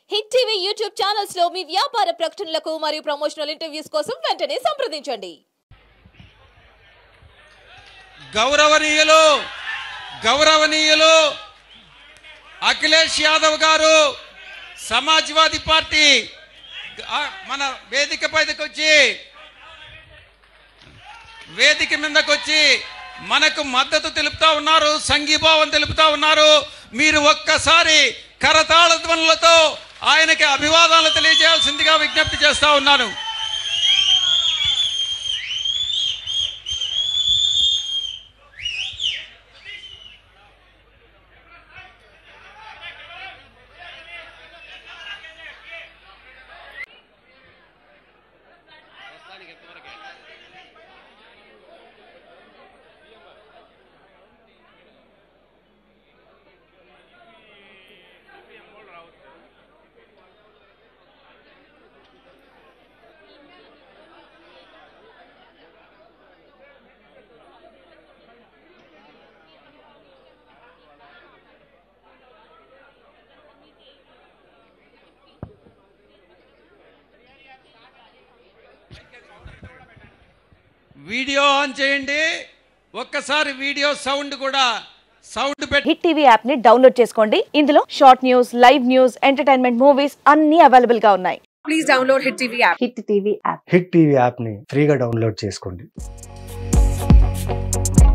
Hit TV YouTube channels లో మీ వ్యాపార ప్రకటనలకు మరియు ప్రమోషనల్ ఇంటర్వ్యూస్ కోసం వెంటనే సంప్రదించండి గౌరవనీయులు గౌరవనీయులు అఖిలేష్ యాదవ్ గారు సమాజ్వాదీ పార్టీ ఆ, మన వేదిక పైకి వచ్చి వేదిక మీదకి వచ్చి మనకు మద్దతు తెలుపుతా ఉన్నారు సంఘీభావం తెలుపుతా ఉన్నారు మీరు ఒక్కసారి కరతాళ ధ్వనులతో ఆయనకి అభివాదాలు తెలియజేయాల్సిందిగా విజ్ఞప్తి చేస్తా ఉన్నాను వీడియో ఆన్ చేయండి ఒక్కసారి వీడియో సౌండ్ కూడా సౌండ్ పెట్టి హిట్ టీవీ యాప్ ని డౌన్లోడ్ చేసుకోండి ఇందులో short news live news entertainment movies అన్ని అవైలబుల్ గా ఉన్నాయి please download Hit TV app. Hit TV app Hit TV యాప్ని ఫ్రీగా డౌన్లోడ్ చేసుకోండి